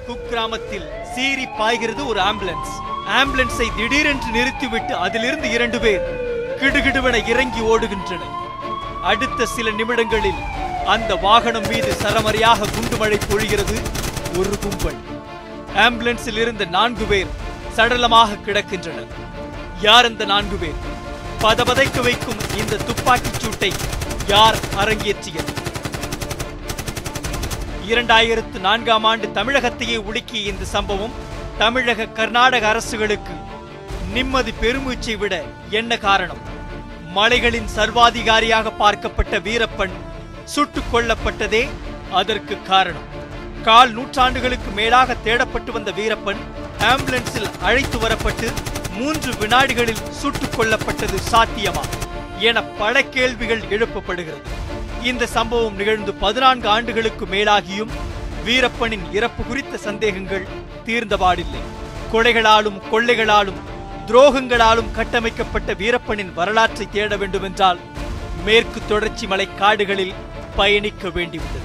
குக்கிராமத்தில் சீறி பாய்கிறது ஒரு ஆம்புலன்ஸ் ஆம்புலன்ஸை திடீரென்று நிறுத்திவிட்டு அதிலிருந்து இரண்டு பேர் கிடுகிடுவென இறங்கி ஓடுகின்றனர் அடுத்த சில நிமிடங்களில் அந்த வாகனம் மீது சரமரியாக குண்டுமழை பொழிகிறது ஒரு கும்பல் ஆம்புலன்ஸில் இருந்த நான்கு பேர் சடலமாக கிடக்கின்றனர் யார் அந்த நான்கு பேர் பதபதைக்க வைக்கும் இந்த துப்பாக்கிச் சூட்டை யார் அரங்கேற்றியது இரண்டாயிரத்து நான்காம் ஆண்டு தமிழகத்தையே உலுக்கிய இந்த சம்பவம் தமிழக கர்நாடக அரசுகளுக்கு நிம்மதி பெருமூச்சை விட என்ன காரணம் மலைகளின் சர்வாதிகாரியாக பார்க்கப்பட்ட வீரப்பன் சுட்டுக் கொல்லப்பட்டதே அதற்கு காரணம் கால் நூற்றாண்டுகளுக்கு மேலாக தேடப்பட்டு வந்த வீரப்பன் ஆம்புலன்ஸில் அழைத்து வரப்பட்டு மூன்று வினாடிகளில் சுட்டுக் கொல்லப்பட்டது சாத்தியமா என பல கேள்விகள் எழுப்பப்படுகிறது இந்த சம்பவம் நிகழ்ந்து பதினான்கு ஆண்டுகளுக்கு மேலாகியும் வீரப்பனின் இறப்பு குறித்த சந்தேகங்கள் தீர்ந்தபாடில்லை கொலைகளாலும் கொள்ளைகளாலும் துரோகங்களாலும் கட்டமைக்கப்பட்ட வீரப்பனின் வரலாற்றை தேட வேண்டுமென்றால் மேற்கு தொடர்ச்சி மலை காடுகளில் பயணிக்க வேண்டியுள்ளது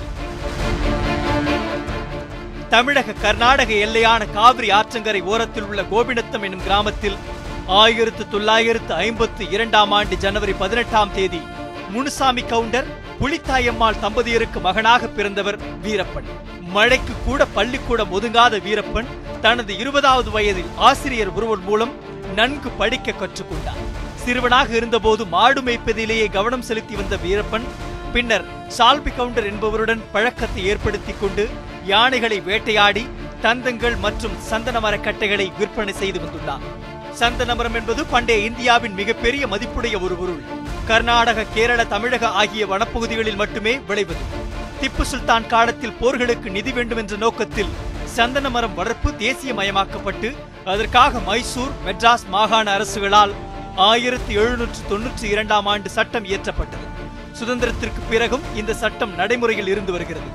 தமிழக கர்நாடக எல்லையான காவிரி ஆற்றங்கரை ஓரத்தில் உள்ள கோபிநத்தம் என்னும் கிராமத்தில் ஆயிரத்து தொள்ளாயிரத்து ஐம்பத்து இரண்டாம் ஆண்டு ஜனவரி பதினெட்டாம் தேதி முனுசாமி கவுண்டர் புலித்தாயம்மாள் தம்பதியருக்கு மகனாக பிறந்தவர் வீரப்பன் மழைக்கு கூட பள்ளிக்கூடம் ஒதுங்காத வீரப்பன் தனது இருபதாவது வயதில் ஆசிரியர் ஒருவர் மூலம் நன்கு படிக்க கற்றுக்கொண்டார் சிறுவனாக இருந்தபோது மாடு மேய்ப்பதிலேயே கவனம் செலுத்தி வந்த வீரப்பன் பின்னர் சால்பி கவுண்டர் என்பவருடன் பழக்கத்தை ஏற்படுத்திக் கொண்டு யானைகளை வேட்டையாடி தந்தங்கள் மற்றும் சந்தன மரக்கட்டைகளை விற்பனை செய்து வந்துள்ளார் சந்தன மரம் என்பது பண்டைய இந்தியாவின் மிகப்பெரிய மதிப்புடைய ஒரு பொருள் கர்நாடக கேரள தமிழக ஆகிய வனப்பகுதிகளில் மட்டுமே விளைவது திப்பு சுல்தான் காலத்தில் போர்களுக்கு நிதி வேண்டும் என்ற நோக்கத்தில் சந்தன மரம் வளர்ப்பு தேசியமயமாக்கப்பட்டு அதற்காக மைசூர் மெட்ராஸ் மாகாண அரசுகளால் ஆயிரத்தி எழுநூற்று தொன்னூற்றி இரண்டாம் ஆண்டு சட்டம் இயற்றப்பட்டது சுதந்திரத்திற்கு பிறகும் இந்த சட்டம் நடைமுறையில் இருந்து வருகிறது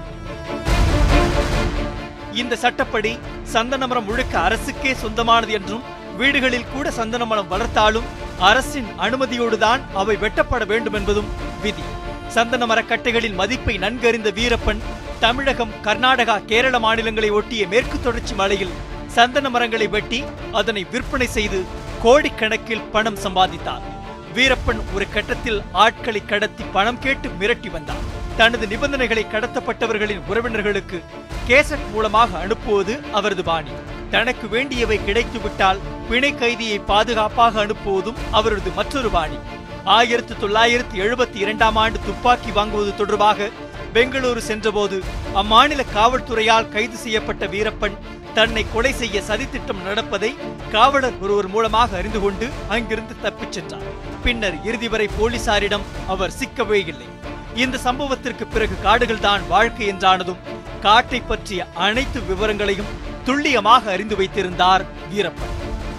இந்த சட்டப்படி சந்தன மரம் முழுக்க அரசுக்கே சொந்தமானது என்றும் வீடுகளில் கூட சந்தன மரம் வளர்த்தாலும் அரசின் அனுமதியோடுதான் அவை வெட்டப்பட வேண்டும் என்பதும் விதி சந்தன மரக்கட்டைகளின் மதிப்பை நன்கறிந்த வீரப்பன் தமிழகம் கர்நாடகா கேரள மாநிலங்களை ஒட்டிய மேற்கு தொடர்ச்சி மலையில் சந்தன மரங்களை வெட்டி அதனை விற்பனை செய்து கோடிக்கணக்கில் பணம் சம்பாதித்தார் வீரப்பன் ஒரு கட்டத்தில் ஆட்களை கடத்தி பணம் கேட்டு மிரட்டி வந்தார் தனது நிபந்தனைகளை கடத்தப்பட்டவர்களின் உறவினர்களுக்கு கேசட் மூலமாக அனுப்புவது அவரது பாணி தனக்கு வேண்டியவை கிடைத்துவிட்டால் பிணை கைதியை பாதுகாப்பாக அனுப்புவதும் அவரது மற்றொரு பாணி ஆயிரத்து தொள்ளாயிரத்து எழுபத்தி இரண்டாம் ஆண்டு துப்பாக்கி வாங்குவது தொடர்பாக பெங்களூரு சென்றபோது அம்மாநில காவல்துறையால் கைது செய்யப்பட்ட வீரப்பன் தன்னை கொலை செய்ய சதித்திட்டம் நடப்பதை காவலர் ஒருவர் மூலமாக அறிந்து கொண்டு அங்கிருந்து தப்பிச் சென்றார் பின்னர் இறுதி வரை போலீசாரிடம் அவர் சிக்கவே இல்லை இந்த சம்பவத்திற்கு பிறகு காடுகள் தான் வாழ்க்கை என்றானதும் காட்டை பற்றிய அனைத்து விவரங்களையும் துல்லியமாக அறிந்து வைத்திருந்தார் வீரப்பன்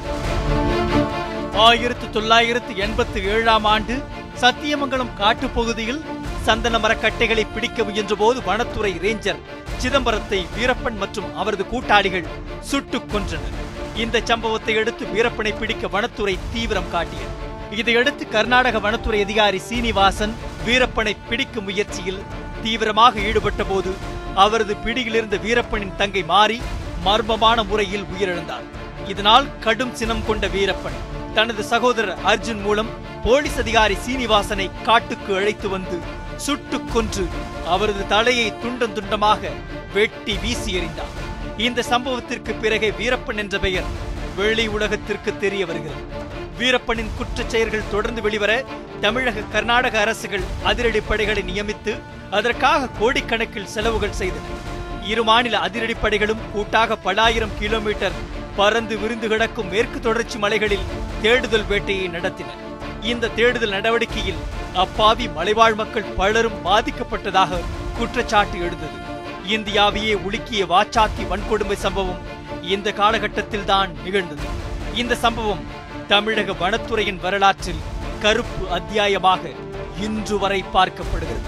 ஆயிரத்து தொள்ளாயிரத்து எண்பத்தி ஏழாம் ஆண்டு சத்தியமங்கலம் காட்டுப்பகுதியில் சந்தன மரக்கட்டைகளை பிடிக்க முயன்றபோது வனத்துறை ரேஞ்சர் சிதம்பரத்தை வீரப்பன் மற்றும் அவரது கூட்டாளிகள் சுட்டுக் கொன்றனர் இந்த சம்பவத்தை அடுத்து வீரப்பனை பிடிக்க வனத்துறை தீவிரம் காட்டியது இதையடுத்து கர்நாடக வனத்துறை அதிகாரி சீனிவாசன் வீரப்பனை பிடிக்கும் முயற்சியில் தீவிரமாக ஈடுபட்ட போது அவரது பிடியிலிருந்த வீரப்பனின் தங்கை மாறி மர்மமான முறையில் உயிரிழந்தார் இதனால் கடும் சினம் கொண்ட வீரப்பன் தனது சகோதரர் அர்ஜுன் மூலம் போலீஸ் அதிகாரி சீனிவாசனை காட்டுக்கு அழைத்து வந்து சுட்டுக் கொன்று அவரது தலையை துண்டம் துண்டமாக வெட்டி வீசி எறிந்தார் இந்த சம்பவத்திற்கு பிறகே வீரப்பன் என்ற பெயர் வெளி உலகத்திற்கு தெரிய வருகிறது வீரப்பனின் குற்றச் செயல்கள் தொடர்ந்து வெளிவர தமிழக கர்நாடக அரசுகள் அதிரடி படைகளை நியமித்து அதற்காக கோடிக்கணக்கில் செலவுகள் செய்தன இரு மாநில அதிரடிப்படைகளும் கூட்டாக பலாயிரம் கிலோமீட்டர் பறந்து விரிந்து கிடக்கும் மேற்கு தொடர்ச்சி மலைகளில் தேடுதல் வேட்டையை நடத்தினர் இந்த தேடுதல் நடவடிக்கையில் அப்பாவி மலைவாழ் மக்கள் பலரும் பாதிக்கப்பட்டதாக குற்றச்சாட்டு எழுந்தது இந்தியாவையே உலுக்கிய வாச்சாத்தி வன்கொடுமை சம்பவம் இந்த காலகட்டத்தில் தான் நிகழ்ந்தது இந்த சம்பவம் தமிழக வனத்துறையின் வரலாற்றில் கருப்பு அத்தியாயமாக இன்று வரை பார்க்கப்படுகிறது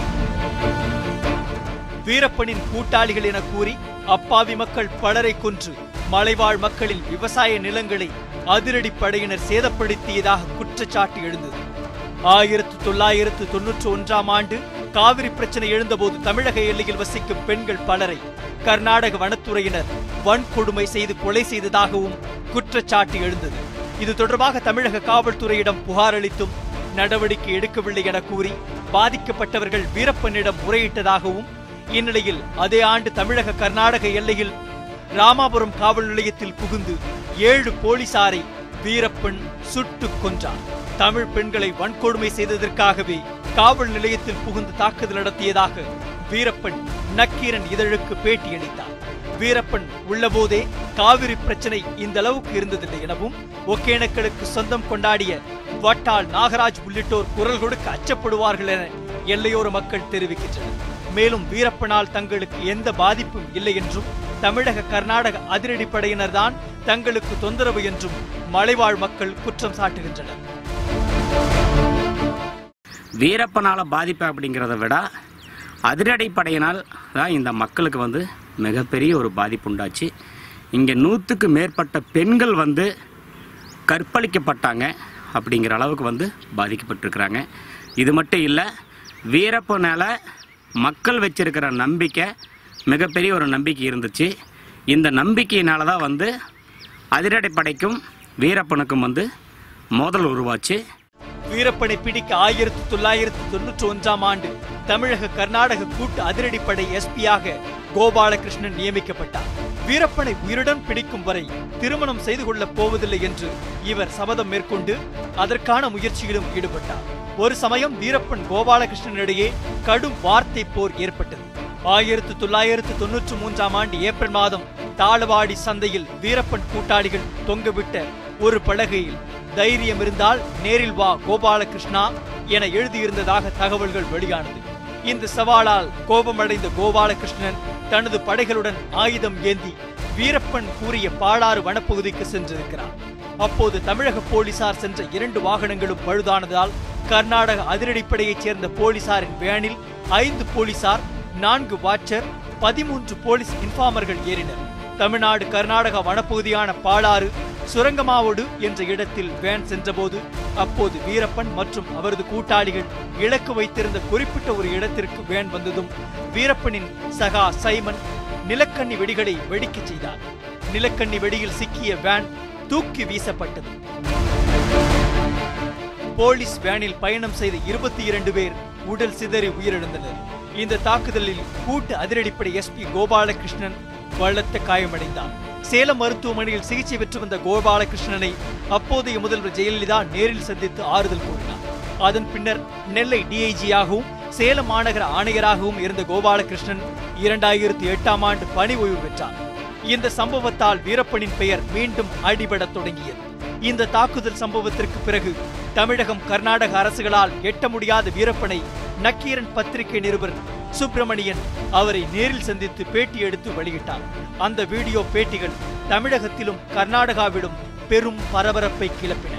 வீரப்பனின் கூட்டாளிகள் என கூறி அப்பாவி மக்கள் பலரை கொன்று மலைவாழ் மக்களின் விவசாய நிலங்களை அதிரடி படையினர் சேதப்படுத்தியதாக குற்றச்சாட்டு எழுந்தது ஆயிரத்து தொள்ளாயிரத்து தொன்னூற்றி ஒன்றாம் ஆண்டு காவிரி பிரச்சனை எழுந்தபோது தமிழக எல்லையில் வசிக்கும் பெண்கள் பலரை கர்நாடக வனத்துறையினர் வன்கொடுமை செய்து கொலை செய்ததாகவும் குற்றச்சாட்டு எழுந்தது இது தொடர்பாக தமிழக காவல்துறையிடம் புகார் அளித்தும் நடவடிக்கை எடுக்கவில்லை என கூறி பாதிக்கப்பட்டவர்கள் வீரப்பனிடம் முறையிட்டதாகவும் இந்நிலையில் அதே ஆண்டு தமிழக கர்நாடக எல்லையில் ராமாபுரம் காவல் நிலையத்தில் புகுந்து ஏழு போலீசாரை வீரப்பன் சுட்டுக் கொன்றார் தமிழ் பெண்களை வன்கொடுமை செய்ததற்காகவே காவல் நிலையத்தில் புகுந்து தாக்குதல் நடத்தியதாக வீரப்பன் நக்கீரன் இதழுக்கு பேட்டியளித்தார் வீரப்பன் உள்ளபோதே காவிரி பிரச்சனை இந்த அளவுக்கு இருந்ததில்லை எனவும் ஒகேனக்கலுக்கு சொந்தம் கொண்டாடிய வட்டால் நாகராஜ் உள்ளிட்டோர் குரல் கொடுக்க அச்சப்படுவார்கள் என எல்லையோர மக்கள் தெரிவிக்கின்றனர் மேலும் வீரப்பனால் தங்களுக்கு எந்த பாதிப்பும் இல்லை என்றும் தமிழக கர்நாடக அதிரடிப்படையினர் தான் தங்களுக்கு தொந்தரவு என்றும் மலைவாழ் மக்கள் குற்றம் சாட்டுகின்றனர் வீரப்பனால் பாதிப்பு அப்படிங்கிறத விட அதிரடிப்படையினால் தான் இந்த மக்களுக்கு வந்து மிகப்பெரிய ஒரு பாதிப்பு உண்டாச்சு இங்கே நூற்றுக்கு மேற்பட்ட பெண்கள் வந்து கற்பழிக்கப்பட்டாங்க அப்படிங்கிற அளவுக்கு வந்து பாதிக்கப்பட்டிருக்கிறாங்க இது மட்டும் இல்லை வீரப்பனால மக்கள் வச்சிருக்கிற நம்பிக்கை மிகப்பெரிய ஒரு நம்பிக்கை இருந்துச்சு இந்த நம்பிக்கையினால தான் வந்து அதிரடிப்படைக்கும் வீரப்பனுக்கும் வந்து மோதல் உருவாச்சு வீரப்பனை பிடிக்க ஆயிரத்தி தொள்ளாயிரத்தி தொன்னூற்றி ஒன்றாம் ஆண்டு தமிழக கர்நாடக கூட்டு அதிரடிப்படை எஸ்பியாக கோபாலகிருஷ்ணன் நியமிக்கப்பட்டார் வீரப்பனை உயிருடன் பிடிக்கும் வரை திருமணம் செய்து கொள்ளப் போவதில்லை என்று இவர் சபதம் மேற்கொண்டு அதற்கான முயற்சியிலும் ஈடுபட்டார் ஒரு சமயம் வீரப்பன் கோபாலகிருஷ்ணன் இடையே கடும் வார்த்தை போர் ஏற்பட்டது ஆயிரத்தி தொள்ளாயிரத்து தொன்னூற்றி மூன்றாம் ஆண்டு ஏப்ரல் மாதம் தாளவாடி சந்தையில் வீரப்பன் கூட்டாளிகள் தொங்கவிட்ட ஒரு பலகையில் தைரியம் இருந்தால் நேரில் வா கோபாலகிருஷ்ணா என எழுதியிருந்ததாக தகவல்கள் வெளியானது இந்த சவாலால் கோபமடைந்த கோபாலகிருஷ்ணன் தனது படைகளுடன் ஆயுதம் ஏந்தி வீரப்பன் கூறிய பாலாறு வனப்பகுதிக்கு சென்றிருக்கிறார் அப்போது தமிழக போலீசார் சென்ற இரண்டு வாகனங்களும் பழுதானதால் கர்நாடக அதிரடிப்படையைச் சேர்ந்த போலீசாரின் வேனில் ஐந்து போலீசார் நான்கு வாட்சர் பதிமூன்று போலீஸ் இன்ஃபார்மர்கள் ஏறினர் தமிழ்நாடு கர்நாடகா வனப்பகுதியான பாலாறு சுரங்கமாவோடு என்ற இடத்தில் வேன் சென்றபோது அப்போது வீரப்பன் மற்றும் அவரது கூட்டாளிகள் இலக்கு வைத்திருந்த குறிப்பிட்ட ஒரு இடத்திற்கு வேன் வந்ததும் வீரப்பனின் சகா சைமன் நிலக்கண்ணி வெடிகளை வெடிக்கச் செய்தார் நிலக்கண்ணி வெடியில் சிக்கிய வேன் தூக்கி வீசப்பட்டது போலீஸ் வேனில் பயணம் செய்த இருபத்தி இரண்டு பேர் உடல் சிதறி உயிரிழந்தனர் இந்த தாக்குதலில் கூட்டு அதிரடிப்படை எஸ்பி கோபாலகிருஷ்ணன் பலத்த காயமடைந்தார் சேலம் மருத்துவமனையில் சிகிச்சை பெற்று வந்த கோபாலகிருஷ்ணனை அப்போதைய முதல்வர் ஜெயலலிதா நேரில் சந்தித்து ஆறுதல் கூறினார் அதன் பின்னர் நெல்லை டிஐஜியாகவும் சேலம் மாநகர ஆணையராகவும் இருந்த கோபாலகிருஷ்ணன் இரண்டாயிரத்தி எட்டாம் ஆண்டு பணி ஓய்வு பெற்றார் இந்த சம்பவத்தால் வீரப்பனின் பெயர் மீண்டும் அடிபடத் தொடங்கியது இந்த தாக்குதல் சம்பவத்திற்கு பிறகு தமிழகம் கர்நாடக அரசுகளால் எட்ட முடியாத வீரப்பனை நக்கீரன் பத்திரிகை நிருபர் சுப்பிரமணியன் அவரை நேரில் சந்தித்து பேட்டி எடுத்து வெளியிட்டார் அந்த வீடியோ பேட்டிகள் தமிழகத்திலும் கர்நாடகாவிலும் பெரும் பரபரப்பை கிளப்பின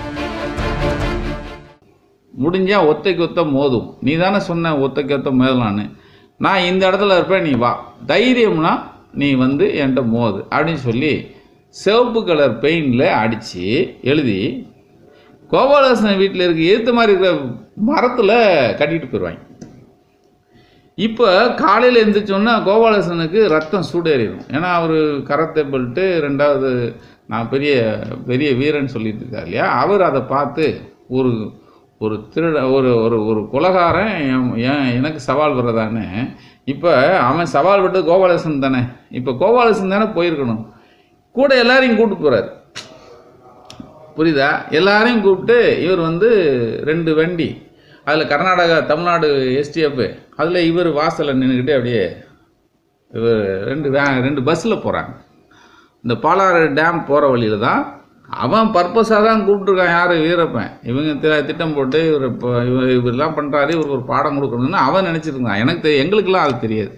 முடிஞ்சா ஒத்தைக்கு ஒத்த மோதும் நீ தானே சொன்ன ஒத்தைக்கு ஒத்த மோதலான்னு நான் இந்த இடத்துல இருப்பேன் நீ வா தைரியம்னா நீ வந்து என்கிட்ட மோது அப்படின்னு சொல்லி சிவப்பு கலர் பெயிண்டில் அடித்து எழுதி கோபாலகிருஷ்ணன் வீட்டில் இருக்க எதிர்த்த மாதிரி இருக்கிற மரத்தில் கட்டிட்டு போயிடுவாங்க இப்போ காலையில் எழுந்திரிச்சோன்னா கோபாலகிருஷ்ணனுக்கு ரத்தம் சூடேறிடும் ஏன்னா அவர் கரத்தை பல்ட்டு ரெண்டாவது நான் பெரிய பெரிய வீரன் சொல்லிட்டு இருக்கார் இல்லையா அவர் அதை பார்த்து ஒரு ஒரு திருட ஒரு ஒரு ஒரு குலகாரன் என்- ஏன் எனக்கு சவால் வர்றதான்னு இப்போ அவன் சவால் விட்டது கோபாலகிருஷ்ணன் தானே இப்போ கோபாலகிருஷ்ணன் தானே போயிருக்கணும் கூட எல்லாரையும் கூப்பிட்டு போகிறார் புரியுதா எல்லாரையும் கூப்பிட்டு இவர் வந்து ரெண்டு வண்டி அதில் கர்நாடகா தமிழ்நாடு எஸ்டிஎஃப் அதில் இவர் வாசலில் நின்றுக்கிட்டு அப்படியே இவர் ரெண்டு வே ரெண்டு பஸ்ஸில் போகிறாங்க இந்த பாலாறு டேம் போகிற வழியில் தான் அவன் பர்பஸாக தான் கூப்பிட்ருக்கான் யார் வீரப்பன் இவங்க தி- திட்டம் போட்டு இவர் இப்போ இவர் இவரெல்லாம் பண்ணுறாரு இவருக்கு ஒரு பாடம் கொடுக்கணும்னு அவன் நினச்சிருந்தான் எனக்கு தெ- எங்களுக்கெல்லாம் அது தெரியாது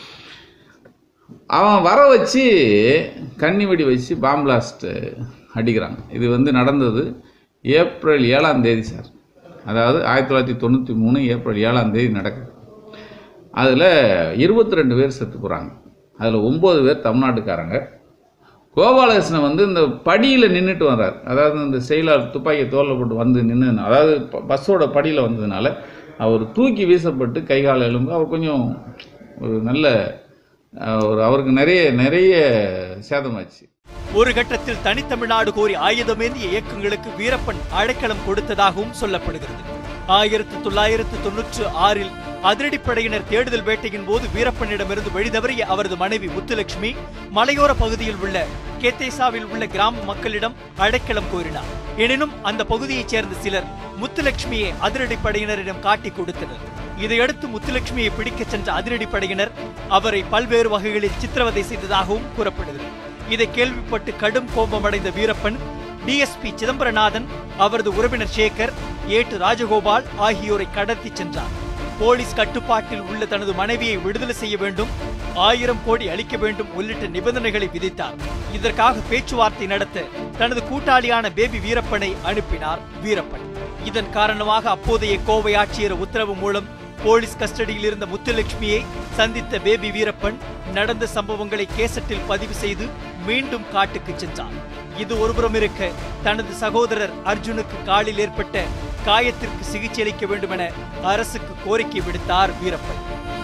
அவன் வர வச்சு கன்னி வெடி வச்சு பாம் பிளாஸ்ட் அடிக்கிறாங்க இது வந்து நடந்தது ஏப்ரல் ஏழாம் தேதி சார் அதாவது ஆயிரத்தி தொள்ளாயிரத்தி தொண்ணூற்றி மூணு ஏப்ரல் ஏழாம் தேதி நடக்குது அதில் இருபத்தி ரெண்டு பேர் செத்து போகிறாங்க அதில் ஒம்பது பேர் தமிழ்நாட்டுக்காரங்க கோபாலகிருஷ்ணன் வந்து இந்த படியில் நின்றுட்டு வர்றார் அதாவது இந்த செயலாளர் துப்பாக்கி தோலில் போட்டு வந்து நின்று அதாவது ப- பஸ்ஸோட படியில் வந்ததுனால அவர் தூக்கி வீசப்பட்டு கை கால் எலும்பு அவர் கொஞ்சம் ஒரு நல்ல அஹ், ஒரு அவருக்கு நிறைய நிறைய சேதமாச்சு ஒரு கட்டத்தில் தனித்தமிழ்நாடு கோரி ஆயுதமேந்திய இயக்கங்களுக்கு வீரப்பன் அடைக்கலம் கொடுத்ததாகவும் சொல்லப்படுகிறது ஆயிரத்து தொள்ளாயிரத்து தொன்னூற்று ஆறில் அதிரடிப்படையினர் தேடுதல் வேட்டையின் போது வீரப்பனிடமிருந்து வழிதவறிய அவரது மனைவி முத்துலட்சுமி மலையோர பகுதியில் உள்ள கேத்தேசாவில் உள்ள கிராம மக்களிடம் அடைக்கலம் கோரினார் எனினும் அந்த பகுதியைச் சேர்ந்த சிலர் முத்துலட்சுமியை அதிரடிப்படையினரிடம் காட்டிக் கொடுத்தனர் இதையடுத்து முத்துலட்சுமியை பிடிக்கச் சென்ற அதிரடிப்படையினர் அவரை பல்வேறு வகைகளில் சித்திரவதை செய்ததாகவும் கூறப்படுகிறது இதை கேள்விப்பட்டு கடும் கோபமடைந்த வீரப்பன் டிஎஸ்பி சிதம்பரநாதன் அவரது உறவினர் சேகர் ஏட்டு ராஜகோபால் ஆகியோரை கடத்தி சென்றார் போலீஸ் கட்டுப்பாட்டில் உள்ள தனது மனைவியை விடுதலை செய்ய வேண்டும் ஆயிரம் கோடி அளிக்க வேண்டும் உள்ளிட்ட நிபந்தனைகளை விதித்தார் இதற்காக பேச்சுவார்த்தை நடத்த தனது கூட்டாளியான பேபி வீரப்பனை அனுப்பினார் வீரப்பன் இதன் காரணமாக அப்போதைய கோவை ஆட்சியர் உத்தரவு மூலம் போலீஸ் கஸ்டடியில் இருந்த முத்துலட்சுமியை சந்தித்த பேபி வீரப்பன் நடந்த சம்பவங்களை கேசட்டில் பதிவு செய்து மீண்டும் காட்டுக்கு சென்றார் இது ஒருபுறம் இருக்க தனது சகோதரர் அர்ஜுனுக்கு காலில் ஏற்பட்ட காயத்திற்கு சிகிச்சை அளிக்க வேண்டும் என அரசுக்கு கோரிக்கை விடுத்தார் வீரப்பன்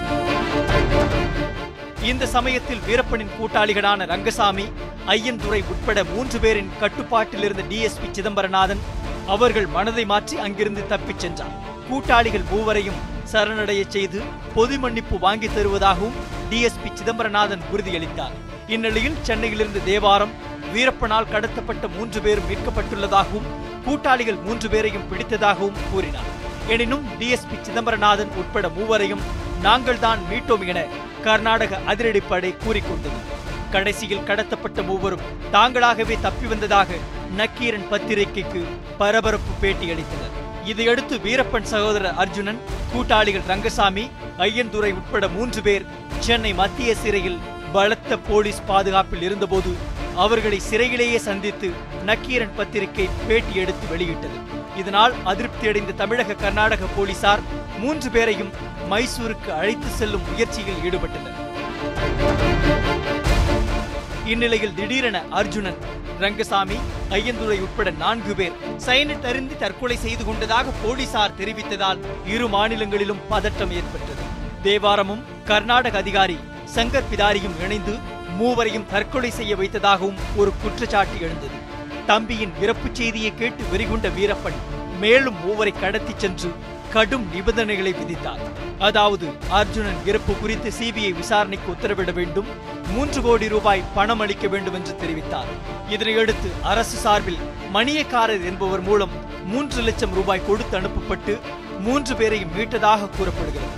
இந்த சமயத்தில் வீரப்பனின் கூட்டாளிகளான ரங்கசாமி ஐயன்துரை உட்பட மூன்று பேரின் கட்டுப்பாட்டில் இருந்த டிஎஸ்பி சிதம்பரநாதன் அவர்கள் மனதை மாற்றி அங்கிருந்து தப்பிச் சென்றார் கூட்டாளிகள் மூவரையும் சரணடையச் செய்து பொது மன்னிப்பு வாங்கித் தருவதாகவும் டிஎஸ்பி சிதம்பரநாதன் உறுதியளித்தார் இந்நிலையில் சென்னையிலிருந்து தேவாரம் வீரப்பனால் கடத்தப்பட்ட மூன்று பேரும் மீட்கப்பட்டுள்ளதாகவும் கூட்டாளிகள் மூன்று பேரையும் பிடித்ததாகவும் கூறினார் எனினும் டிஎஸ்பி சிதம்பரநாதன் உட்பட மூவரையும் நாங்கள் தான் மீட்டோம் என கர்நாடக அதிரடிப்படை கூறிக்கொண்டது கடைசியில் கடத்தப்பட்ட மூவரும் தாங்களாகவே தப்பி வந்ததாக நக்கீரன் பத்திரிகைக்கு பரபரப்பு பேட்டி அளித்தனர் இதையடுத்து வீரப்பன் சகோதரர் அர்ஜுனன் கூட்டாளிகள் ரங்கசாமி ஐயன்துரை உட்பட மூன்று பேர் சென்னை மத்திய சிறையில் பலத்த போலீஸ் பாதுகாப்பில் இருந்தபோது அவர்களை சிறையிலேயே சந்தித்து நக்கீரன் பத்திரிகை பேட்டி எடுத்து வெளியிட்டது இதனால் அதிருப்தியடைந்த தமிழக கர்நாடக போலீசார் மூன்று பேரையும் மைசூருக்கு அழைத்து செல்லும் முயற்சியில் ஈடுபட்டனர் இந்நிலையில் திடீரென அர்ஜுனன் ரங்கசாமி ஐயந்துரை உட்பட நான்கு பேர் சைனட் அருந்தி தற்கொலை செய்து கொண்டதாக போலீசார் தெரிவித்ததால் இரு மாநிலங்களிலும் பதட்டம் ஏற்பட்டது தேவாரமும் கர்நாடக அதிகாரி சங்கர் பிதாரியும் இணைந்து மூவரையும் தற்கொலை செய்ய வைத்ததாகவும் ஒரு குற்றச்சாட்டு எழுந்தது தம்பியின் இறப்புச் செய்தியை கேட்டு வெறிகொண்ட வீரப்பன் மேலும் மூவரை கடத்திச் சென்று கடும் நிபந்தனைகளை விதித்தார் அதாவது அர்ஜுனன் இறப்பு குறித்து சிபிஐ விசாரணைக்கு உத்தரவிட வேண்டும் மூன்று கோடி ரூபாய் பணம் அளிக்க வேண்டும் என்று தெரிவித்தார் இதனையடுத்து அரசு சார்பில் மணியக்காரர் என்பவர் மூலம் மூன்று லட்சம் ரூபாய் கொடுத்து அனுப்பப்பட்டு மூன்று பேரையும் மீட்டதாக கூறப்படுகிறது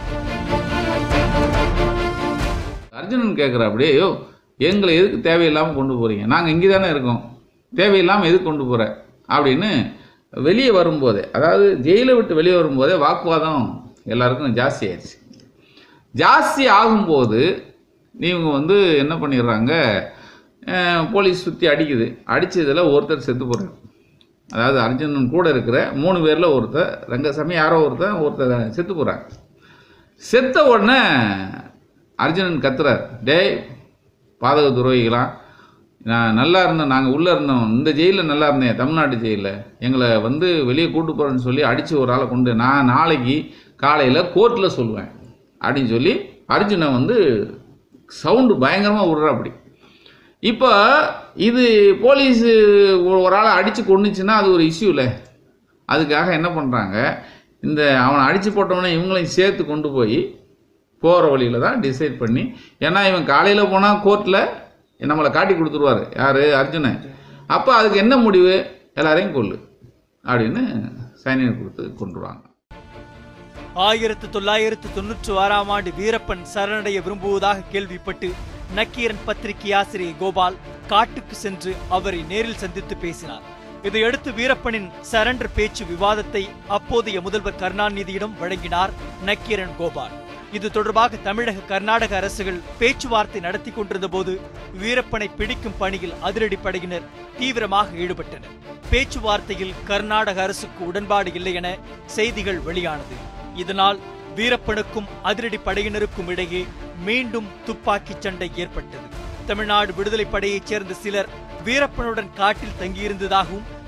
அர்ஜுனன் கேட்குற அப்படியே யோ எங்களை எதுக்கு தேவையில்லாமல் கொண்டு போகிறீங்க நாங்கள் இங்கே தானே இருக்கோம் தேவையில்லாமல் எதுக்கு கொண்டு போகிற அப்படின்னு வெளியே வரும்போதே அதாவது ஜெயிலை விட்டு வெளியே வரும்போதே வாக்குவாதம் எல்லாருக்கும் ஜாஸ்தி ஆயிடுச்சு ஜாஸ்தி ஆகும்போது இவங்க வந்து என்ன பண்ணிடுறாங்க அஹ், போலீஸ் சுற்றி அடிக்குது அடிச்சதுல ஒருத்தர் செத்து போகிறார் அதாவது அர்ஜுனன் கூட இருக்கிற மூணு பேரில் ஒருத்தர் ரங்கசாமி யாரோ ஒருத்தர் ஒருத்தர் செத்து போகிறாங்க செத்த உடனே அர்ஜுனன் கத்துறார் டேய் பாதக துரோகிகளாம் நான் நல்லா இருந்தேன் நாங்கள் உள்ளே இருந்தோம் இந்த ஜெயிலில் நல்லா இருந்தேன் தமிழ்நாட்டு ஜெயிலில் எங்களை வந்து வெளியே கூட்டு போகிறேன்னு சொல்லி அடித்து ஒரு ஆளை கொண்டு நான் நாளைக்கு காலையில் கோர்ட்டில் சொல்லுவேன் அப்படின்னு சொல்லி அர்ஜுனை வந்து சவுண்டு பயங்கரமாக விடுறா அப்படி இப்போ இது போலீஸ் ஒரு ஆளை அடித்து கொண்டுச்சுன்னா அது ஒரு இஷ்யூ இல்லை அதுக்காக என்ன பண்ணுறாங்க இந்த அவனை அடித்து போட்டவனை இவங்களையும் சேர்த்து கொண்டு போய் போகிற வழியில் தான் டிசைட் பண்ணி ஏன்னா இவன் காலையில் போனால் கோர்ட்டில் நம்மளை காட்டி கொடுத்துருவாரு யார் அர்ஜுனன் அப்போ அதுக்கு என்ன முடிவு எல்லாரையும் கொல்லு அப்படின்னு சைனியர் கொடுத்து கொண்டுருவாங்க ஆயிரத்து தொள்ளாயிரத்து தொன்னூற்று ஆறாம் ஆண்டு வீரப்பன் சரணடைய விரும்புவதாக கேள்விப்பட்டு நக்கீரன் பத்திரிகை ஆசிரியர் கோபால் காட்டுக்கு சென்று அவரை நேரில் சந்தித்து பேசினார் இதையடுத்து வீரப்பனின் சரண்டர் பேச்சு விவாதத்தை அப்போதைய முதல்வர் கருணாநிதியிடம் வழங்கினார் நக்கீரன் கோபால் இது தொடர்பாக தமிழக கர்நாடக அரசுகள் பேச்சுவார்த்தை நடத்தி கொண்டிருந்த போது வீரப்பனை பிடிக்கும் பணியில் அதிரடிப்படையினர் தீவிரமாக ஈடுபட்டனர் பேச்சுவார்த்தையில் கர்நாடக அரசுக்கு உடன்பாடு இல்லை என செய்திகள் வெளியானது இதனால் வீரப்பனுக்கும் அதிரடி படையினருக்கும் இடையே மீண்டும் துப்பாக்கிச் சண்டை ஏற்பட்டது தமிழ்நாடு விடுதலை படையைச் சேர்ந்த சிலர் வீரப்பனுடன் காட்டில் தங்கியிருந்ததாகவும்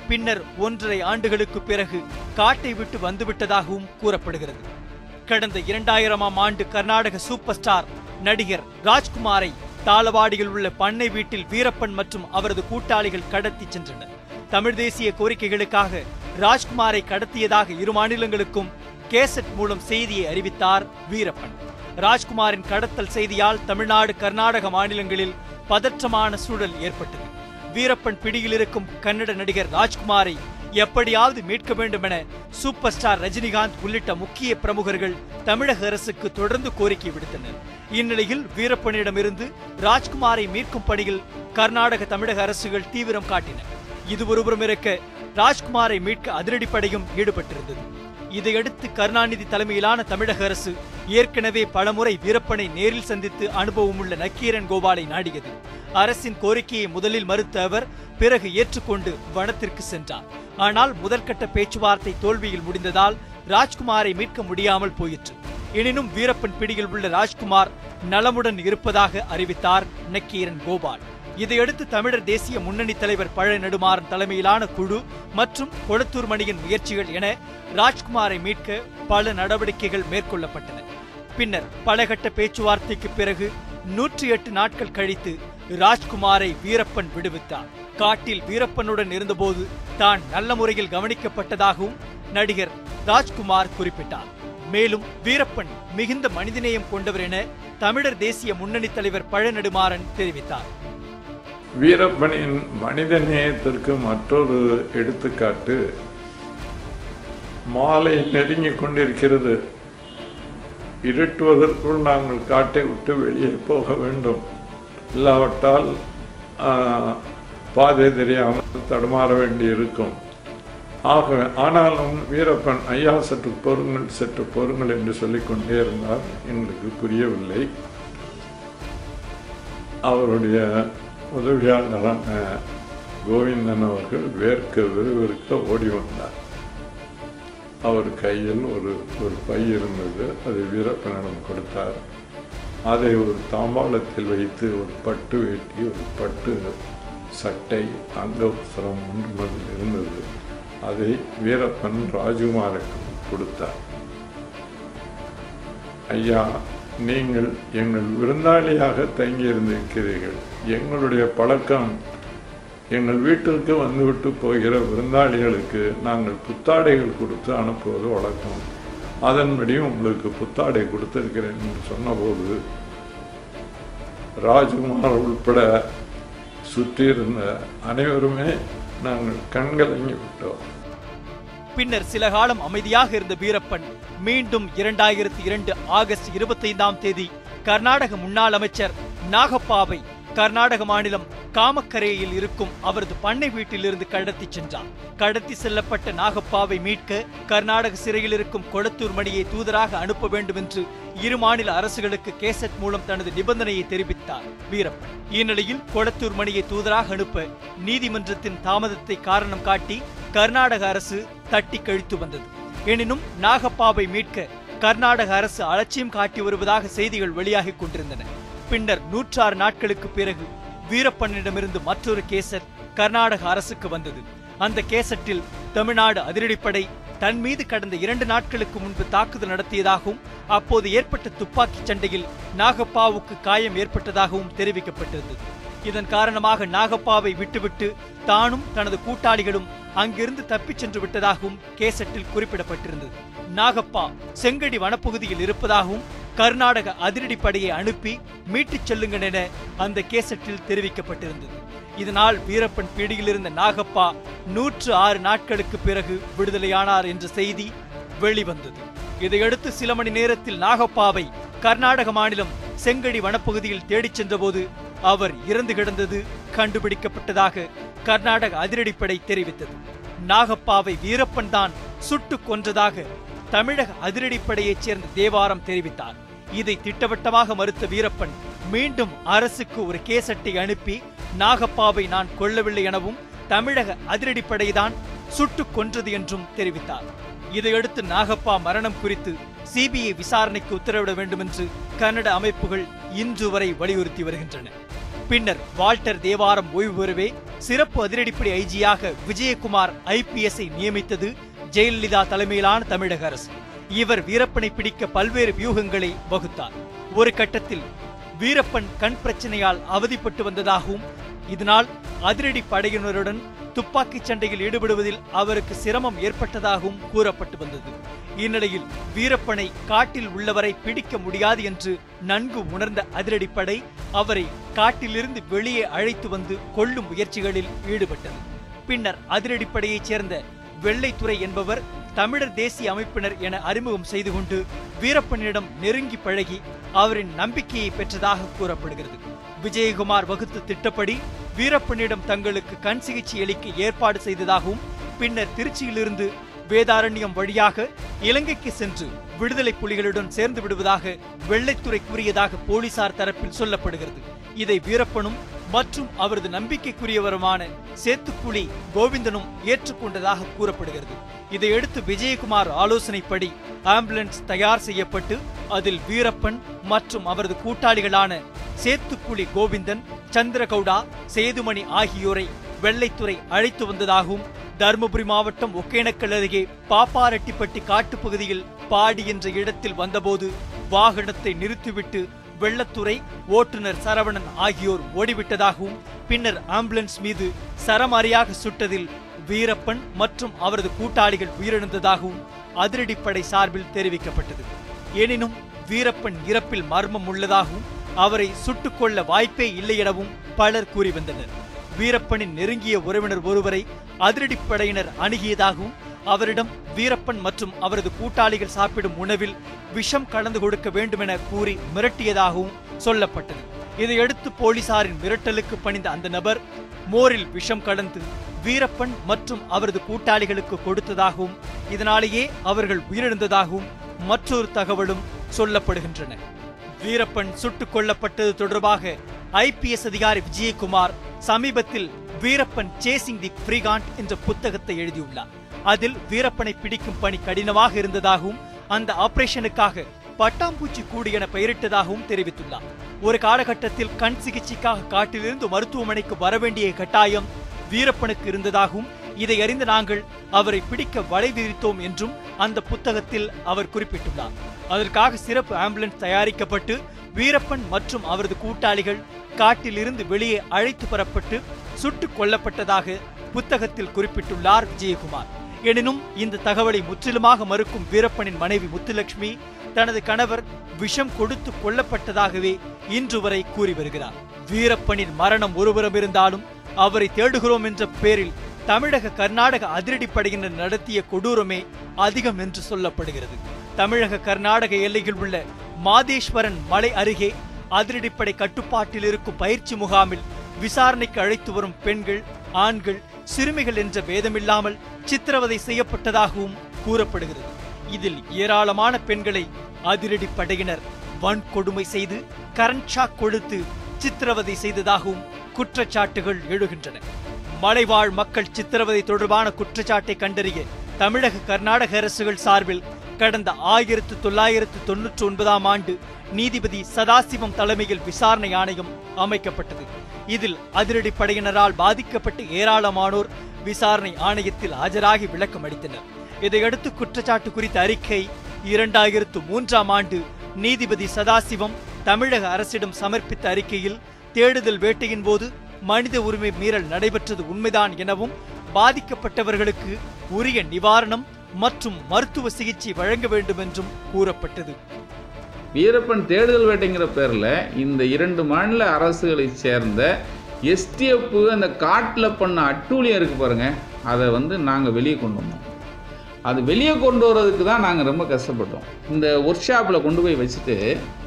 பின்னர் ஒன்றரை ஆண்டுகளுக்கு பிறகு காட்டை விட்டு வந்துவிட்டதாகவும் கூறப்படுகிறது கடந்த இரண்டாயிரமாம் ஆண்டு கர்நாடக சூப்பர் ஸ்டார் நடிகர் ராஜ்குமாரை தாளவாடியில் உள்ள பண்ணை வீட்டில் வீரப்பன் மற்றும் அவரது கூட்டாளிகள் கடத்தி சென்றனர் தமிழ் தேசிய கோரிக்கைகளுக்காக ராஜ்குமாரை கடத்தியதாக இரு மாநிலங்களுக்கும் கேசட் மூலம் செய்தியை அறிவித்தார் வீரப்பன் ராஜ்குமாரின் கடத்தல் செய்தியால் தமிழ்நாடு கர்நாடக மாநிலங்களில் பதற்றமான சூழல் ஏற்பட்டது வீரப்பன் பிடியில் இருக்கும் கன்னட நடிகர் ராஜ்குமாரை எப்படியாவது மீட்க வேண்டும் என சூப்பர் ஸ்டார் ரஜினிகாந்த் உள்ளிட்ட முக்கிய பிரமுகர்கள் தமிழக அரசுக்கு தொடர்ந்து கோரிக்கை விடுத்தனர் இந்நிலையில் வீரப்பனிடமிருந்து ராஜ்குமாரை மீட்கும் பணியில் கர்நாடக தமிழக அரசுகள் தீவிரம் காட்டின இது ஒருபுறம் இருக்க ராஜ்குமாரை மீட்க அதிரடிப்படையும் ஈடுபட்டிருந்தது இதையடுத்து கருணாநிதி தலைமையிலான தமிழக அரசு ஏற்கனவே பலமுறை வீரப்பனை நேரில் சந்தித்து அனுபவமுள்ள நக்கீரன் கோபாலை நாடியது அரசின் கோரிக்கையை முதலில் மறுத்த அவர் பிறகு ஏற்றுக்கொண்டு வனத்திற்கு சென்றார் ஆனால் முதற்கட்ட பேச்சுவார்த்தை தோல்வியில் முடிந்ததால் ராஜ்குமாரை மீட்க முடியாமல் போயிற்று எனினும் வீரப்பன் பிடியில் உள்ள ராஜ்குமார் நலமுடன் இருப்பதாக அறிவித்தார் நக்கீரன் கோபால் இதையடுத்து தமிழர் தேசிய முன்னணி தலைவர் பழ நெடுமாறன் தலைமையிலான குழு மற்றும் கொளத்தூர் மணியின் முயற்சிகள் என ராஜ்குமாரை மீட்க பல நடவடிக்கைகள் மேற்கொள்ளப்பட்டன பின்னர் பலகட்ட பேச்சுவார்த்தைக்கு பிறகு நூற்றி எட்டு நாட்கள் கழித்து ராஜ்குமாரை வீரப்பன் விடுவித்தார் காட்டில் வீரப்பனுடன் இருந்தபோது தான் நல்ல முறையில் கவனிக்கப்பட்டதாகவும் நடிகர் ராஜ்குமார் குறிப்பிட்டார் மேலும் வீரப்பன் மிகுந்த மனிதநேயம் கொண்டவர் என தமிழர் தேசிய முன்னணி தலைவர் பழநெடுமாறன் தெரிவித்தார் வீரப்பனின் மனித நேயத்திற்கு மற்றொரு எடுத்துக்காட்டு மாலை நெருங்கிக் கொண்டிருக்கிறது இருட்டுவதற்குள் நாங்கள் காட்டை விட்டு வெளியே போக வேண்டும் இல்லாவிட்டால் ஆ, பாதை தெரியாமல் தடுமாற வேண்டியிருக்கும் ஆக ஆனாலும் வீரப்பன் ஐயா சற்று பொறுங்கள் சற்று பொறுங்கள் என்று சொல்லிக் கொண்டே இருந்தார் எங்களுக்கு புரியவில்லை அவருடைய உதவியாளரான கோவிந்தன் அவர்கள் வேர்க்க விறுவிறுக்க ஓடி வந்தார் அவர் கையில் ஒரு ஒரு பை இருந்தது அது வீரப்பனிடம் கொடுத்தார் அதை ஒரு தாம்பாளத்தில் வைத்து ஒரு பட்டு வேட்டி ஒரு பட்டு சட்டை அங்கவஸ்திரம் ஒன்று அதில் இருந்தது அதை வீரப்பன் ராஜகுமாருக்கு கொடுத்தார் ஐயா நீங்கள் எங்கள் விருந்தாளியாக தங்கியிருந்திருக்கிறீர்கள் எங்களுடைய பழக்கம் எங்கள் வீட்டிற்கு வந்துவிட்டு போகிற விருந்தாளிகளுக்கு நாங்கள் புத்தாடைகள் கொடுத்து அனுப்புவது வழக்கம் அதன்படி உங்களுக்கு புத்தாடை கொடுத்திருக்கிறேன் என்று சொன்னபோது ராஜகுமார் உட்பட சுற்றியிருந்த அனைவருமே நாங்கள் கண்கலங்கி விட்டோம் பின்னர் சில காலம் அமைதியாக இருந்த வீரப்பன் மீண்டும் இரண்டாயிரத்தி இரண்டு ஆகஸ்ட் இருபத்தைந்தாம் தேதி கர்நாடக முன்னாள் அமைச்சர் நாகப்பாவை கர்நாடக மாநிலம் காமக்கரையில் இருக்கும் அவரது பண்ணை வீட்டிலிருந்து கடத்தி சென்றார் கடத்தி செல்லப்பட்ட நாகப்பாவை மீட்க கர்நாடக சிறையில் இருக்கும் கொளத்தூர் மணியை தூதராக அனுப்ப வேண்டும் என்று இரு மாநில அரசுகளுக்கு கேசட் மூலம் தனது நிபந்தனையை தெரிவித்தார் வீரப்பன் இந்நிலையில் கொளத்தூர் மணியை தூதராக அனுப்ப நீதிமன்றத்தின் தாமதத்தை காரணம் காட்டி கர்நாடக அரசு தட்டி கழித்து வந்தது எனினும் நாகப்பாவை மீட்க கர்நாடக அரசு அலட்சியம் காட்டி வருவதாக செய்திகள் வெளியாகிக் கொண்டிருந்தன பின்னர் நூற்றாறு நாட்களுக்கு பிறகு வீரப்பனிடமிருந்து மற்றொரு கேசட் கர்நாடக அரசுக்கு வந்தது அந்த கேசட்டில் தமிழ்நாடு அதிரடிப்படை தன் மீது கடந்த இரண்டு நாட்களுக்கு முன்பு தாக்குதல் நடத்தியதாகவும் அப்போது ஏற்பட்ட துப்பாக்கிச் சண்டையில் நாகப்பாவுக்கு காயம் ஏற்பட்டதாகவும் தெரிவிக்கப்பட்டிருந்தது இதன் காரணமாக நாகப்பாவை விட்டுவிட்டு தானும் தனது கூட்டாளிகளும் அங்கிருந்து தப்பிச் சென்று விட்டதாகவும் கேசட்டில் குறிப்பிடப்பட்டிருந்தது நாகப்பா செங்கடி வனப்பகுதியில் இருப்பதாகவும் கர்நாடக அதிரடிப்படையை அனுப்பி மீட்டுச் செல்லுங்கள் என அந்த கேசட்டில் தெரிவிக்கப்பட்டிருந்தது இதனால் வீரப்பன் பிடியில் இருந்த நாகப்பா நூற்று ஆறு நாட்களுக்கு பிறகு விடுதலையானார் என்ற செய்தி வெளிவந்தது இதையடுத்து சில மணி நேரத்தில் நாகப்பாவை கர்நாடக மாநிலம் செங்கடி வனப்பகுதியில் தேடிச் சென்றபோது அவர் இறந்து கிடந்தது கண்டுபிடிக்கப்பட்டதாக கர்நாடக அதிரடிப்படை தெரிவித்தது நாகப்பாவை வீரப்பன் தான் சுட்டுக் கொன்றதாக தமிழக அதிரடிப்படையைச் சேர்ந்த தேவாரம் தெரிவித்தார் இதை திட்டவட்டமாக மறுத்த வீரப்பன் மீண்டும் அரசுக்கு ஒரு கேசட்டை அனுப்பி நாகப்பாவை நான் கொல்லவில்லை எனவும் தமிழக அதிரடிப்படைதான் சுட்டுக் கொன்றது என்றும் தெரிவித்தார் இதையடுத்து நாகப்பா மரணம் குறித்து சிபிஐ விசாரணைக்கு உத்தரவிட வேண்டும் என்று கன்னட அமைப்புகள் இன்று வரை வலியுறுத்தி வருகின்றன பின்னர் வால்டர் தேவாரம் ஓய்வு பெறவே சிறப்பு அதிரடிப்படை ஐஜியாக விஜயகுமார் ஐபிஎஸ்ஐ நியமித்தது ஜெயலலிதா தலைமையிலான தமிழக அரசு இவர் வீரப்பனை பிடிக்க பல்வேறு வியூகங்களை வகுத்தார் ஒரு கட்டத்தில் வீரப்பன் கண் பிரச்சனையால் அவதிப்பட்டு வந்ததாகவும் இதனால் அதிரடி படையினருடன் துப்பாக்கிச் சண்டையில் ஈடுபடுவதில் அவருக்கு சிரமம் ஏற்பட்டதாகவும் கூறப்பட்டு வந்தது இந்நிலையில் வீரப்பனை காட்டில் உள்ளவரை பிடிக்க முடியாது என்று நன்கு உணர்ந்த அதிரடிப்படை அவரை காட்டிலிருந்து வெளியே அழைத்து வந்து கொல்லும் முயற்சிகளில் ஈடுபட்டது பின்னர் அதிரடிப்படையைச் சேர்ந்த வெள்ளைத்துறை என்பவர் தமிழர் தேசிய அமைப்பினர் என அறிமுகம் செய்து கொண்டு வீரப்பனிடம் நெருங்கி பழகி அவரின் நம்பிக்கையை பெற்றதாக கூறப்படுகிறது விஜயகுமார் வகுத்த திட்டப்படி வீரப்பனிடம் தங்களுக்கு கண் சிகிச்சை அளிக்க ஏற்பாடு செய்ததாகவும் பின்னர் திருச்சியிலிருந்து வேதாரண்யம் வழியாக இலங்கைக்கு சென்று விடுதலை புலிகளுடன் சேர்ந்து விடுவதாக வெள்ளைத்துறை கூறியதாக போலீசார் தரப்பில் சொல்லப்படுகிறது இதை வீரப்பனும் மற்றும் அவரது நம்பிக்கைக்குரியவருமான சேத்துக்குழி கோவிந்தனும் ஏற்றுக்கொண்டதாக கூறப்படுகிறது இதையடுத்து விஜயகுமார் ஆலோசனைப்படி ஆம்புலன்ஸ் தயார் செய்யப்பட்டு அதில் வீரப்பன் மற்றும் அவரது கூட்டாளிகளான சேத்துக்குழி கோவிந்தன் சந்திரகவுடா சேதுமணி ஆகியோரை வெள்ளைத்துறை அழைத்து வந்ததாகவும் தருமபுரி மாவட்டம் ஒகேனக்கல் அருகே பாப்பாரெட்டிப்பட்டி காட்டுப்பகுதியில் பாடி என்ற இடத்தில் வந்தபோது வாகனத்தை நிறுத்திவிட்டு வெள்ளத்துறை ஓட்டுநர் சரவணன் ஆகியோர் ஓடிவிட்டதாகவும் பின்னர் ஆம்புலன்ஸ் மீது சரமாரியாக சுட்டதில் வீரப்பன் மற்றும் அவரது கூட்டாளிகள் உயிரிழந்ததாகவும் அதிரடிப்படை சார்பில் தெரிவிக்கப்பட்டது எனினும் வீரப்பன் இறப்பில் மர்மம் உள்ளதாகவும் அவரை சுட்டுக் கொள்ள வாய்ப்பே இல்லை எனவும் பலர் கூறி வந்தனர் வீரப்பனின் நெருங்கிய உறவினர் ஒருவரை அதிரடிப்படையினர் அணுகியதாகவும் அவரிடம் வீரப்பன் மற்றும் அவரது கூட்டாளிகள் சாப்பிடும் உணவில் விஷம் கலந்து கொடுக்க வேண்டுமென கூறி மிரட்டியதாகவும் சொல்லப்பட்டது இதையடுத்து போலீசாரின் மிரட்டலுக்கு பணிந்த அந்த நபர் மோரில் விஷம் கலந்து வீரப்பன் மற்றும் அவரது கூட்டாளிகளுக்கு கொடுத்ததாகவும் இதனாலேயே அவர்கள் உயிரிழந்ததாகவும் மற்றொரு தகவலும் சொல்லப்படுகின்றன வீரப்பன் சுட்டுக் கொல்லப்பட்டது தொடர்பாக ஐபிஎஸ் அதிகாரி விஜயகுமார் சமீபத்தில் வீரப்பன் சேசிங் தி ஃப்ரீகாண்ட் என்ற புத்தகத்தை எழுதியுள்ளார் அதில் வீரப்பனை பிடிக்கும் பணி கடினமாக இருந்ததாகவும் அந்த ஆபரேஷனுக்காக பட்டாம்பூச்சி கூடு என பெயரிட்டதாகவும் தெரிவித்துள்ளார் ஒரு காலகட்டத்தில் கண் சிகிச்சைக்காக காட்டிலிருந்து மருத்துவமனைக்கு வரவேண்டிய கட்டாயம் வீரப்பனுக்கு இருந்ததாகவும் இதை அறிந்த நாங்கள் அவரை பிடிக்க வலை விரித்தோம் என்றும் அந்த புத்தகத்தில் அவர் குறிப்பிட்டுள்ளார் அதற்காக சிறப்பு ஆம்புலன்ஸ் தயாரிக்கப்பட்டு வீரப்பன் மற்றும் அவரது கூட்டாளிகள் காட்டிலிருந்து வெளியே அழைத்து பெறப்பட்டு சுட்டுக் கொல்லப்பட்டதாக புத்தகத்தில் குறிப்பிட்டுள்ளார் விஜயகுமார் எனினும் இந்த தகவலை முற்றிலுமாக மறுக்கும் வீரப்பனின் மனைவி முத்துலட்சுமி தனது கணவர் விஷம் கொடுத்து கொல்லப்பட்டதாகவே இன்று வரை கூறி வருகிறார் வீரப்பனின் மரணம் ஒருபுறம் இருந்தாலும் அவரை தேடுகிறோம் என்ற பேரில் தமிழக கர்நாடக அதிரடிப்படையினர் நடத்திய கொடூரமே அதிகம் என்று சொல்லப்படுகிறது தமிழக கர்நாடக எல்லையில் உள்ள மாதேஸ்வரன் மலை அருகே அதிரடிப்படை கட்டுப்பாட்டில் இருக்கும் பயிற்சி முகாமில் விசாரணைக்கு அழைத்து வரும் பெண்கள் ஆண்கள் சிறுமிகள் என்ற பேதமில்லாமல் சித்திரவதை செய்யப்பட்டதாகவும் கூறப்படுகிறது இதில் ஏராளமான பெண்களை அதிரடி படையினர் வன்கொடுமை செய்து கரண்ட் ஷாக் கொடுத்து சித்திரவதை செய்ததாகவும் குற்றச்சாட்டுகள் எழுகின்றன மலைவாழ் மக்கள் சித்திரவதை தொடர்பான குற்றச்சாட்டை கண்டறிய தமிழக கர்நாடக அரசுகள் சார்பில் கடந்த ஆயிரத்து தொள்ளாயிரத்து தொன்னூற்றி ஒன்பதாம் ஆண்டு நீதிபதி சதாசிவம் தலைமையில் விசாரணை ஆணையம் அமைக்கப்பட்டது இதில் அதிரடி படையினரால் பாதிக்கப்பட்ட ஏராளமானோர் விசாரணை ஆணையத்தில் ஆஜராகி விளக்கம் அளித்தனர் இதையடுத்து குற்றச்சாட்டு குறித்த அறிக்கை இரண்டாயிரத்து மூன்றாம் ஆண்டு நீதிபதி சதாசிவம் தமிழக அரசிடம் சமர்ப்பித்த அறிக்கையில் தேடுதல் வேட்டையின் போது மனித உரிமை மீறல் நடைபெற்றது உண்மைதான் எனவும் பாதிக்கப்பட்டவர்களுக்கு உரிய நிவாரணம் மற்றும் மருத்துவ சிகிச்சை வழங்க வேண்டும் என்றும் கூறப்பட்டது வீரப்பன் தேடுதல் வேட்டைங்கிற பேரில் இந்த இரண்டு மாநில அரசுகளை சேர்ந்த எஸ்டிஎஃப் அந்த காட்டில் பண்ண அட்டூழியம் இருக்குது பாருங்க அதை வந்து நாங்கள் வெளியே கொண்டு வந்தோம் அது வெளியே கொண்டு வர்றதுக்கு தான் நாங்கள் ரொம்ப கஷ்டப்பட்டோம் இந்த ஒர்க் ஷாப்பில் கொண்டு போய் வச்சுட்டு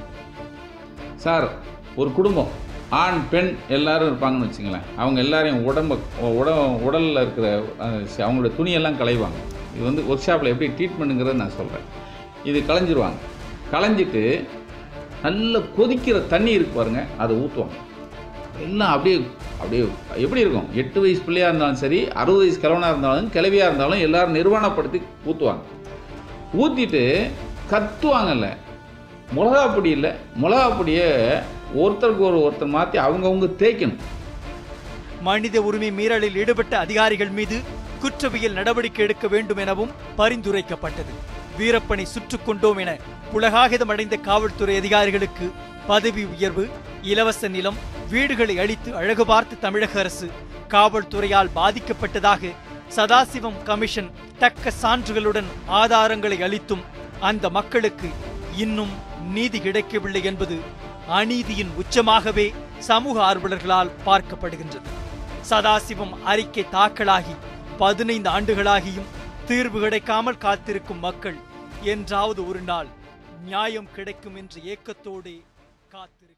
சார் ஒரு குடும்பம் ஆண் பெண் எல்லாரும் இருப்பாங்கன்னு வச்சுங்களேன் அவங்க எல்லாரையும் உடம்ப உட உடலில் இருக்கிற அஹ், அவங்களோட துணியெல்லாம் களைவாங்க இது வந்து ஒர்க் ஷாப்பில் எப்படி ட்ரீட்மெண்ட்டுங்கிறத நான் சொல்கிறேன் இது களைஞ்சிருவாங்க களைஞ்சிட்டு நல்ல கொதிக்கிற தண்ணி இருக்கு பாருங்க அதை ஊற்றுவாங்க எல்லாம் அப்படியே அப்படியே எப்படி இருக்கும் எட்டு வயசு பிள்ளையாக இருந்தாலும் சரி அறுபது வயசு கிழவனாக இருந்தாலும் கிழவியாக இருந்தாலும் எல்லாரும் நிர்வாணப்படுத்தி ஊற்றுவாங்க ஊற்றிட்டு கத்துவாங்கல்ல மிளகா பொடி இல்லை மிளகா பொடியை ஒருத்தருக்கு ஒரு ஒருத்தர் மாற்றி அவங்கவுங்க தேய்க்கணும் மனித உரிமை மீறலில் ஈடுபட்ட அதிகாரிகள் மீது குற்றவியல் நடவடிக்கை எடுக்க வேண்டும் எனவும் பரிந்துரைக்கப்பட்டது வீரப்பனை சுட்டுக் கொண்டோம் என புலகாகிதம் அடைந்த காவல்துறை அதிகாரிகளுக்கு பதவி உயர்வு இலவச நிலம் வீடுகளை அளித்து அழகு பார்த்து தமிழக அரசு காவல்துறையால் பாதிக்கப்பட்டதாக சதாசிவம் கமிஷன் தக்க சான்றுகளுடன் ஆதாரங்களை அளித்தும் அந்த மக்களுக்கு இன்னும் நீதி கிடைக்கவில்லை என்பது அநீதியின் உச்சமாகவே சமூக ஆர்வலர்களால் பார்க்கப்படுகின்றது சதாசிவம் அறிக்கை தாக்கலாகி பதினைந்து ஆண்டுகளாகியும் தீர்வு கிடைக்காமல் காத்திருக்கும் மக்கள் என்றாவது ஒரு நாள் நியாயம் கிடைக்கும் என்ற ஏக்கத்தோடே காத்திருக்கிறார்